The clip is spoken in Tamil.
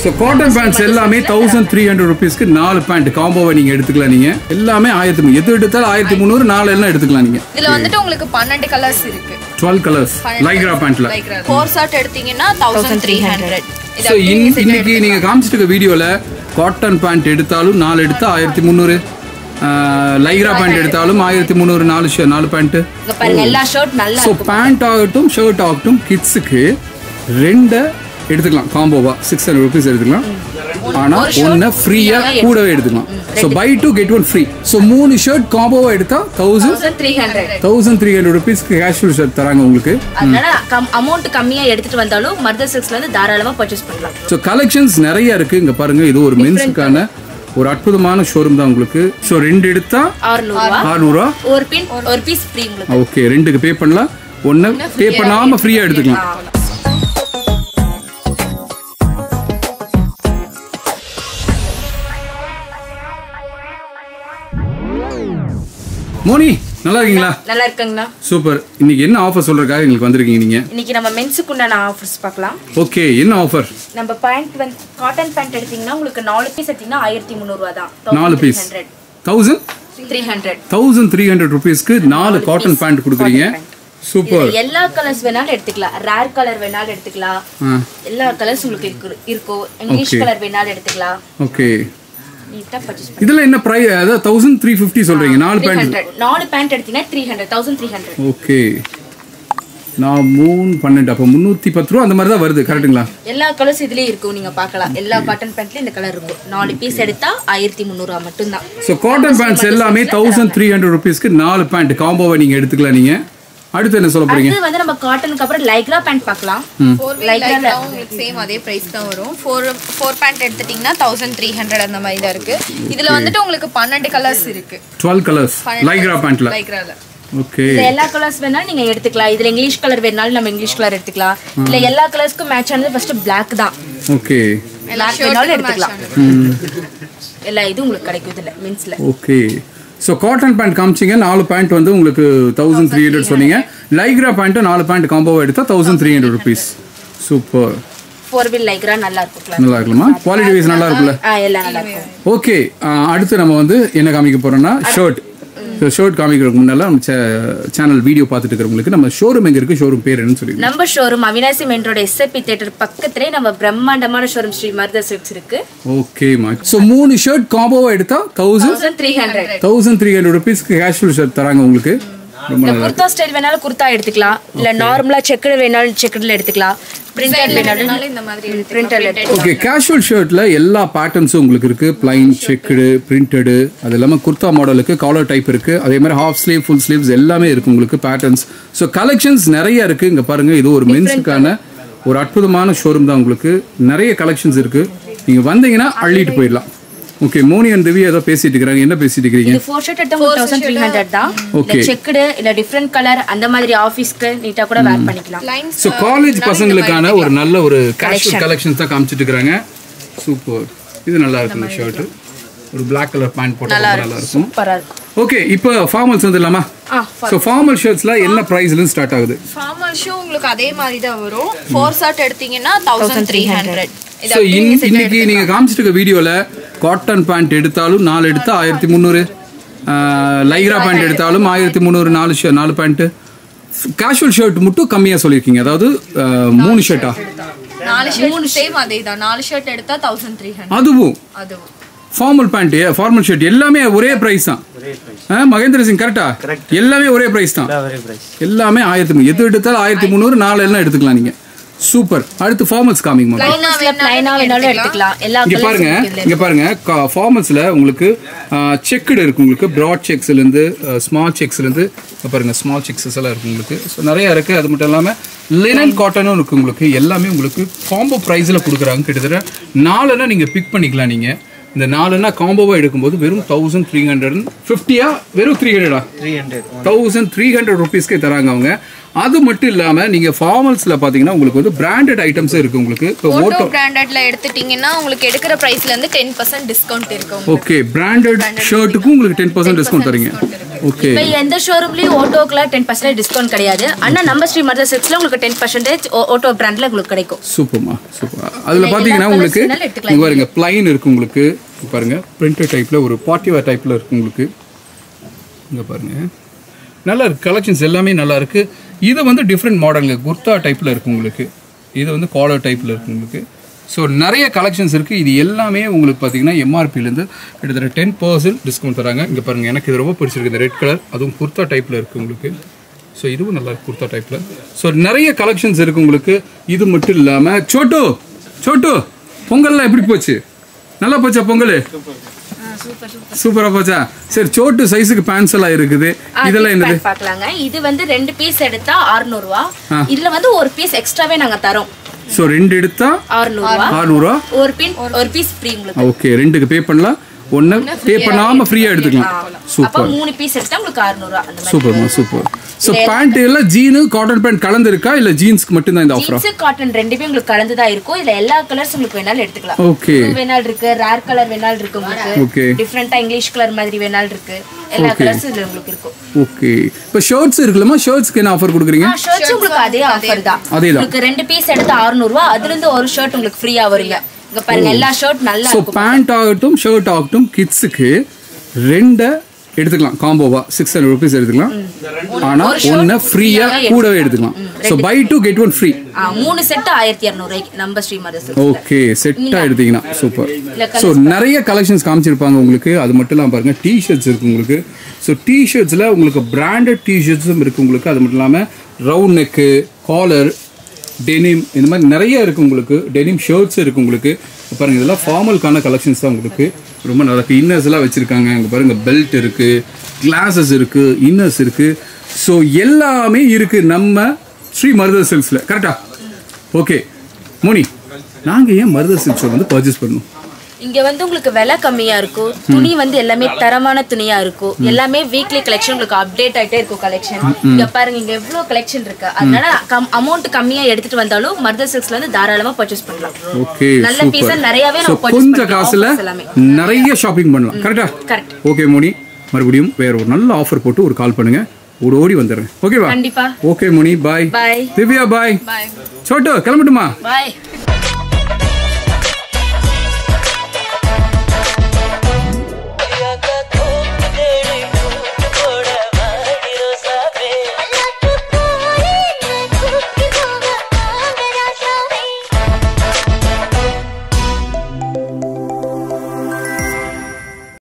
ஸோ காட்டன் பேண்ட்ஸ் எல்லாமே தௌசண்ட் த்ரீ ஹண்ட்ரட் ருபீஸ்க்கு நாலு பேண்ட் காம்போவை நீங்கள் எடுத்துக்கலாம் நீங்கள் எல்லாமே ஆயிரத்தி மு- எது எடுத்தாலும் ஆயிரத்தி முந்நூறு நாலு எல்லாம் எடுத்துக்கலாம் நீங்கள் இதுல வந்துட்டு உங்களுக்கு பன்னெண்டு கலர்ஸ் இருக்கு டுவெல் கலர்ஸ் லைக்ரா பேண்ட்ல ஃபோர் ஷர்ட் எடுத்தீங்கன்னா தௌசண்ட் த்ரீ ஹண்ட்ரட் ஸோ இன்னைக்கு நீங்கள் காமிச்சிட்டு இருக்க வீடியோவில் காட்டன் பேண்ட் எடுத்தாலும் நாலு எடுத்தா ஆயிரத்தி முந்நூறு லைக்ரா பேண்ட் எடுத்தாலும் ஆயிரத்தி முந்நூறு நாலு ஷ- நாலு பேண்ட்டு இங்க பாருங்க எல்லா ஷர்ட் நல்லா ஸோ பேண்ட் ஆகட்டும் ஷர்ட் ஆகட்டும் கிட்ஸுக்கு ரெண்டை எடுத்துக்கலாம் காம்போவா சிக்ஸ் ஹண்ட்ரட் ருபீஸ் எடுத்துக்கலாம் ஆனால் ஒன்றை ஃப்ரீயாக கூடவே எடுத்துக்கலாம் so buy two get one free so மூணு ஷர்ட் காம்போவா எடுத்தா thousand three hundred thousand three hundred ருபீஸ்க்கு கேஷுவல் ஷர்ட் தராங்க உங்களுக்கு அதனால அமௌண்ட் கம்மியா எடுத்துட்டு வந்தாலும் மர்தர் சிக்ஸ்ல இருந்து தாராளமா பர்ச்சேஸ் பண்ணலாம் ஸோ கலெக்ஷன்ஸ் நிறைய இருக்கு இங்க பாருங்க இது ஒரு மென்ஸுக்கான ஒரு அற்புதமான ஷோரூம் தான் உங்களுக்கு ஸோ ரெண்டு எடுத்தா ஆறுநூறு ரூபா அறுநூறுவா ஒரு பின் ஒரு பீஸ் ஃப்ரீ உங்களுக்கு ஓகே ரெண்டுக்கு பே பண்ணலாம் ஒன்று பே பண்ணாம ஃப்ரீயா எடுத்துக்கலாம் மோனி நல்லா இருக்கீங்களா நல்லா இருக்குங்கண்ணா சூப்பர் இன்னைக்கு என்ன ஆஃபர் சொல்றதுக்காக எங்களுக்கு வந்திருக்கீங்க நீங்க இன்னைக்கு நம்ம மென்ஸுக்கு உண்டான ஆஃபர்ஸ் பார்க்கலாம் ஓகே என்ன ஆஃபர் நம்ம பேண்ட் வந்து காட்டன் பேண்ட் எடுத்தீங்கன்னா உங்களுக்கு நாலு பீஸ் எடுத்தீங்கன்னா ஆயிரத்தி முந்நூறுவா தான் நாலு piece thousand three hundred thousand three hundred ருபீஸ்க்கு நாலு காட்டன் பேண்ட் கொடுக்குறீங்க சூப்பர் எல்லா கலர்ஸ் வேணாலும் எடுத்துக்கலாம் ரேர் கலர் வேணாலும் எடுத்துக்கலாம் ஆ எல்லா கலர்ஸ் உங்களுக்கு இருக்கு இருக்கும் இங்கிலீஷ் Okay. கலர் வேணாலும் எடுத்துக்கலாம் ஓகே நீட்டா பர்ச்சேஸ் பண்ணி இதெல்லாம் என்ன ப்ரைஸ் அதாவது தௌசண்ட் த்ரீ ஃபிஃப்டி சொல்றீங்க நாலு த்ரீ பேண்ட் ஹண்ட்ரட் நாலு பேண்ட் எடுத்தீங்கன்னா three hundred thousand three hundred okay நான் மூணு பன்னெண்டு அப்போ முந்நூற்றி பத்து ரூபா அந்த மாதிரி தான் வருது கரெக்ட்டுங்களா எல்லா கலர்ஸ் இதுலயே இருக்கும் நீங்க பார்க்கலாம் எல்லா காட்டன் பேண்ட்லயும் இந்த கலர் இருக்கும் நாலு பீஸ் எடுத்தா ஆயிரத்தி முந்நூறுவா மட்டும்தான் ஸோ காட்டன் பேண்ட்ஸ் எல்லாமே தௌசண்ட் த்ரீ ஹண்ட்ரட் ருபீஸ்க்கு நாலு பேண்ட் காம்போவை நீங்கள் எடுத்துக்கலாம் நீங்கள் அடுத்து என்ன சொல்ல போறீங்க அடுத்து வந்து நம்ம காட்டனுக்கு அப்புறம் லைக்ரா பேண்ட் பார்க்கலாம் ஃபோர் லைக்ல உங்களுக்கு சேம் அதே பிரைஸ் தான் வரும் ஃபோர் ஃபோர் பேண்ட் எடுத்துட்டீங்கன்னா தௌசண்ட் த்ரீ ஹண்ட்ரட் அந்த மாதிரி தான் இருக்கு இதுல வந்துட்டு உங்களுக்கு பன்னெண்டு கலர்ஸ் இருக்கு டுவெல் கலர்ஸ் லைக்ரா பேண்ட்ல லைக்ரால ஓகே இந்த எல்லா கலர்ஸ் வேணாலும் நீங்க எடுத்துக்கலாம் இதுல இங்கிலீஷ் கலர் வேணாலும் நம்ம இங்கிலீஷ் கலர் எடுத்துக்கலாம் இல்ல எல்லா கலர்ஸ்க்கும் மேட்ச் ஆனது ஃபர்ஸ்ட் Black தான் ஓகே Black வேணாலும் எடுத்துக்கலாம் எல்லா இது உங்களுக்கு கிடைக்கும் இதுல மீன்ஸ்ல ஓகே ஸோ காட்டன் பேண்ட் காமிச்சிங்க நாலு பேண்ட் வந்து உங்களுக்கு தௌசண்ட் த்ரீ ஹண்ட்ரட் சொன்னீங்க லைக்ரா பேண்ட்டு நாலு பேண்ட் காம்போவை எடுத்தால் thousand three hundred rupees super four wheel lycra நல்லா இருக்கும் நல்லா இருக்குமா குவாலிட்டி வைஸ் நல்லா இருக்குல்ல ஆ எல்லாம் நல்லா இருக்கும் ஓகே அடுத்து நம்ம வந்து என்ன காமிக்க போறோம்னா ஷர்ட் ஷர்ட் காமிக்கிறதுக்கு முன்னால நம்ம சேனல் வீடியோ பார்த்துட்டு இருக்கிறவங்களுக்கு நம்ம ஷோரூம் எங்க இருக்கு ஷோரூம் பேர் என்னன்னு சொல்லி நம்ம showroom Avinashi main road SFP theatre பக்கத்துலேயே நம்ம பிரம்மாண்டமான ஷோரூம் ஸ்ரீ மருத சில்க்ஸ் இருக்கு ஓகே மா ஸோ மூணு ஷர்ட் காம்போவா எடுத்தா thousand thousand three hundred thousand three hundred ருபீஸ்க்கு கேஷுவல் ஷர்ட் தராங்க உங்களுக்கு ரொம்ப இந்த குர்தா ஸ்டைல் வேணாலும் குர்தா எடுத்துக்கலாம் இல்ல நார்மலா செக்குடு வேணாலும் செக்குடுல எடுத்துக்கலாம் பிரிண்டட் வேணாலும் இந்த மாதிரி பிரிண்டட் எடுத்துக்கலாம் ஓகே கேஷுவல் ஷர்ட்ல எல்லா பேட்டர்ன்ஸும் உங்களுக்கு இருக்கு பிளைன் செக்குடு பிரிண்டடு அது இல்லாமல் குர்தா மாடலுக்கு காலர் டைப் இருக்கு அதே மாதிரி ஹாஃப் ஸ்லீவ் ஃபுல் ஸ்லீவ்ஸ் எல்லாமே இருக்கு உங்களுக்கு பேட்டர்ன்ஸ் ஸோ கலெக்ஷன்ஸ் நிறைய இருக்கு இங்க பாருங்க இது ஒரு மென்ஸுக்கான ஒரு அற்புதமான ஷோரூம் தான் உங்களுக்கு நிறைய கலெக்ஷன்ஸ் இருக்கு நீங்க வந்தீங்கன்னா அள்ளிட்டு போயிடலாம் ஓகே மோனி அண்ட் திவ்யா ஏதோ பேசிட்டு இருக்கிறாங்க என்ன பேசிட்டு இருக்கிறீங்க இது ஃபோர் ஷர்ட் எடுத்தா உங்களுக்கு தௌசண்ட் த்ரீ ஹண்ட்ரட் தான் Okay. இல்ல செக்குடு இல்ல டிஃப்ரெண்ட் கலர் அந்த மாதிரி ஆஃபீஸ்க்கு நீட்டா கூட வேர் பண்ணிக்கலாம் லைன்ஸ் ஸோ காலேஜ் பசங்களுக்கான ஒரு நல்ல ஒரு கேஷுவல் கலெக்ஷன்ஸ் தான் காமிச்சிட்டு இருக்கிறாங்க சூப்பர் இது நல்லா இருக்கு இந்த ஷர்ட் ஒரு பிளாக் கலர் பேண்ட் போட்டா ரொம்ப நல்லா இருக்கும் சூப்பரா இருக்கும் ஓகே இப்போ ஃபார்மல்ஸ் வந்துடலாமா ஆ ஸோ ஃபார்மல் ஷர்ட்ஸ்ல என்ன ப்ரைஸ்லேருந்து ஸ்டார்ட் ஆகுது ஃபார்மல் ஷூ உங்களுக்கு அதே மாதிரி தான் வரும் ஃபோர் ஷர்ட் எடுத்தீங்கன்னா தௌசண்ட் த்ரீ ஹண்ட்ரட் ஸோ இன்னைக்கு நீங்க காமிச்சிட்டு இருக்க வீடியோல காட்டன் பேண்ட் எடுத்தாலும் நாலு எடுத்தா ஆயிரத்தி முந்நூறு லைக்ரா பேண்ட் எடுத்தாலும் ஆயிரத்தி முந்நூறு நாலு ஷ- நாலு பேண்ட்டு கேஷுவல் ஷர்ட் மட்டும் கம்மியா சொல்லியிருக்கீங்க அதாவது அஹ், மூணு ஷர்ட்டா நாலு ஷர்ட் சேம் அதே தான் நாலு ஷர்ட் எடுத்தா தௌசண்ட் த்ரீ ஹண்ட்ரட் அதுவும் அதுவும் ஃபார்மல் பேண்ட் ஃபார்மல் ஷர்ட் எல்லாமே ஒரே பிரைஸ் தான் ஆ, மகேந்திர சிங் கரெக்டா எல்லாமே ஒரே பிரைஸ் தான் எல்லாமே ஆயிரத்தி மு- எது எடுத்தாலும் ஆயிரத்தி முந்நூறு நாலு எல்லாம் எடுத்துக்கலாம் நீங்க சூப்பர் அடுத்து ஃபார்மல்ஸ் காமிங்க மேம் லைன்ஸ்ல பிளைனா வேணாலும் எடுத்துக்கலாம் எல்லா இங்க பாருங்க கலர்ஸ் இங்க பாருங்க ஃபார்மல்ஸ்ல உங்களுக்கு செக்குடு இருக்கு உங்களுக்கு ப்ராட் செக்ஸ்ல இருந்து ஸ்மால் செக்ஸ்ல இருந்து இங்க பாருங்க ஸ்மால் செக்ஸஸ் எல்லாம் இருக்கு உங்களுக்கு ஸோ நிறைய இருக்கு அது மட்டும் இல்லாம லினன் காட்டனும் இருக்கு உங்களுக்கு எல்லாமே உங்களுக்கு காம்போ ப்ரைஸ்ல கொடுக்குறாங்க கிட்டத்தட்ட நாலுனா நீங்க பிக் பண்ணிக்கலாம் நீங்க இந்த நாலுனா காம்போவா எடுக்கும்போது வெறும் தௌசண்ட் த்ரீ ஹண்ட்ரட் ஃபிஃப்டியா வெறும் த்ரீ ஹண்ட்ரடா three hundred thousand three hundred ருபீஸ்க்கே தராங்க அவங்க அது மட்டும் இல்லாம நீங்க ஃபார்மல்ஸ்ல பாத்தீங்கன்னா உங்களுக்கு வந்து பிராண்டட் ஐட்டம்ஸ் இருக்கு உங்களுக்கு இப்போ ஓட்டோ பிராண்டட்ல எடுத்துட்டீங்கன்னா உங்களுக்கு எடுக்கிற பிரைஸ்ல இருந்து டென் பர்சன்ட் டிஸ்கவுண்ட் இருக்கு உங்களுக்கு. ஓகே பிராண்டட் ஷர்ட்டுக்கும் உங்களுக்கு டென் பர்சன்ட் டிஸ்கவுண்ட் தரீங்க ஓகே இப்போ எந்த ஷோரூம்லயும் ஓட்டோக்குலாம் டென் பர்சன்டேஜ் டிஸ்கவுண்ட் கிடையாது ஆனா நம்ம ஸ்ரீ மதர் சிக்ஸ்ல உங்களுக்கு டென் பர்சன்டேஜ் ஓட்டோ பிராண்ட்ல உங்களுக்கு கிடைக்கும் சூப்பர்மா சூப்பர் அதில் எல்லா பார்த்தீங்கன்னா colours உங்களுக்கு வேணாலும் எடுத்துக்கலாம். இங்க பாருங்க பிளைன் இருக்கு உங்களுக்கு இங்க பாருங்க பிரிண்டட் டைப்பில் ஒரு பார்ட்டிவா டைப்பில் இருக்கு உங்களுக்கு இங்கே பாருங்க நல்லா இருக்கு கலெக்ஷன்ஸ் எல்லாமே நல்லா இருக்கு இது வந்து டிஃப்ரெண்ட் மாடலுங்க குர்தா டைப்பில் இருக்கு உங்களுக்கு இது வந்து காலர் டைப்பில் இருக்கு உங்களுக்கு ஸோ நிறைய கலெக்ஷன்ஸ் இருக்குது இது எல்லாமே உங்களுக்கு பார்த்தீங்கன்னா எம்ஆர்பிலேருந்து கிட்டத்தட்ட டென் பர்சன்ட் டிஸ்கவுண்ட் தராங்க இங்கே பாருங்கள் எனக்கு இது ரொம்ப பிடிச்சிருக்கு இந்த ரெட் கலர் அதுவும் குர்தா டைப்பில் இருக்குது உங்களுக்கு ஸோ இதுவும் நல்லா இருக்கு குர்தா டைப்பில் ஸோ நிறைய கலெக்ஷன்ஸ் இருக்குது உங்களுக்கு இது மட்டும் இல்லாமல் சோட்டு சோட்டு பொங்கல்லாம் எப்படி போச்சு நல்லா போச்சா பொங்கல் சூப்பரா போச்சா சரி சோட்டு சைஸுக்கு பேண்ட்ஸ் எல்லாம் இருக்குது இதெல்லாம் என்னது பேண்ட் பார்க்கலாங்க இது வந்து ரெண்டு பீஸ் எடுத்தா 600 ரூபா இதுல வந்து ஒரு பீஸ் எக்ஸ்ட்ராவே நாங்க தரோம் ஸோ ரெண்டு எடுத்தா 600 ரூபா ஆறுநூறுவா ஒரு பின் ஒரு பீஸ் ஃப்ரீ உங்களுக்கு ஓகே ரெண்டுக்கு பே பண்ணலாம் ஒன்று பே பண்ணாமல் ஃப்ரீயாக எடுத்துக்கலாம் அப்ப சூப்பர் மூணு பீஸ் எடுத்தா உங்களுக்கு 600 ரூபா அந்த மாதிரி சூப்பர்மா சூப்பர் ஸோ பேண்ட் எல்லாம் ஜீனு காட்டன் பேண்ட் கலந்து இருக்கா இல்லை ஜீன்ஸ்க்கு மட்டும்தான் இந்த ஆஃபரா ஜீன்ஸ் காட்டன் ரெண்டுமே உங்களுக்கு கலந்து தான் இருக்கும் இதுல எல்லா கலர்ஸ் உங்களுக்கு வேணாலும் எடுத்துக்கலாம் ஓகே Blue வேணாலும் இருக்கு ரேர் கலர் வேணாலும் இருக்கு உங்களுக்கு ஓகே டிஃப்ரெண்டா இங்கிலீஷ் கலர் மாதிரி வேணாலும் இருக்கு எல்லா கலர்ஸ் இதுல உங்களுக்கு இருக்கும் ஓகே இப்போ ஷர்ட்ஸ் இருக்குல்லமா ஷர்ட்ஸ்க்கு என்ன ஆஃபர் கொடுக்குறீங்க ஷர்ட்ஸ் உங்களுக்கு அதே ஆஃபர் தான் அதே தான் உங்களுக்கு ரெண்டு பீஸ் எடுத்து 600 ரூபா அதுல இருந்து ஒரு ஷர்ட் உங்களுக்கு ஃப்ரீயா வருங்க இங்க பாருங்க எல்லா ஷர்ட் நல்லா ஸோ இருக்கும் பேண்ட் ஆகட்டும் ஷர்ட் ஆகட்டும் கிட்ஸுக்கு ரெண்டை எடுத்துக்கலாம் காம்போவா சிக்ஸ் ஹண்ட்ரட் ருபீஸ் எடுத்துக்கலாம் ஆனால் ஒன்று ஃப்ரீயாக கூடவே எடுத்துக்கலாம் so buy two get one free ஆ, மூணு செட் ஆயிரத்தி இரநூறுவாய்க்கு நம்ம ஸ்ரீ மதர்ஸ் ஓகே செட்டாக எடுத்தீங்கன்னா சூப்பர் ஸோ நிறைய கலெக்ஷன்ஸ் காமிச்சிருப்பாங்க உங்களுக்கு அது மட்டும் இல்லாமல் பாருங்கள் டிஷர்ட்ஸ் இருக்குது உங்களுக்கு ஸோ டிஷர்ட்ஸில் உங்களுக்கு பிராண்டட் டிஷர்ட்ஸும் இருக்குது உங்களுக்கு அது மட்டும் இல்லாமல் ரவுண்ட் நெக்கு காலர் டெனிம் இந்த மாதிரி நிறைய இருக்குது உங்களுக்கு டெனிம் ஷர்ட்ஸ் இருக்குது உங்களுக்கு இப்ப பாருங்க இதெல்லாம் ஃபார்மலுக்கான கலெக்ஷன்ஸ் தான் உங்களுக்கு ரொம்ப நல்லா இருக்குது இன்னர்ஸ் எல்லாம் வச்சுருக்காங்க இங்கே பாருங்க பெல்ட் இருக்குது கிளாஸஸ் இருக்குது இன்னர்ஸ் இருக்குது ஸோ எல்லாமே இருக்குது நம்ம ஸ்ரீ மருதர் சில்க்ஸில் கரெக்டா ஓகே மோனி நாங்கள் ஏன் மருதர் சில்க்ஸை வந்து பர்ச்சேஸ் பண்ணணும் இங்க வந்து உங்களுக்கு விலை கம்மியா இருக்கும் துணி வந்து எல்லாமே தரமான துணியா இருக்கும் எல்லாமே வீக்லி கலெக்ஷன் உங்களுக்கு அப்டேட் ஆயிட்டே இருக்கும் கலெக்ஷன் இங்க பாருங்க இங்க எவ்வளவு கலெக்ஷன் இருக்கு அதனால அமௌண்ட் கம்மியா எடுத்துட்டு வந்தாலும் மர்தர் சில்க்ஸ்ல இருந்து தாராளமா பர்ச்சேஸ் பண்ணலாம் ஓகே நல்ல பீஸா நிறையவே ஸோ நம்ம purchase கொஞ்சம் பண்ணலாம். காசுல Offers எல்லாமே நிறைய ஷாப்பிங் பண்ணலாம் கரெக்டா கரெக்ட் ஓகே மோனி மறுபடியும் வேற ஒரு நல்ல ஆஃபர் போட்டு ஒரு கால் பண்ணுங்க ஓடி ஓடி வந்துடுறேன் ஓகேவா கண்டிப்பா ஓகே மோனி பாய் பாய் திவ்யா பாய் பாய் சோட்டு கிளம்பட்டுமா பாய்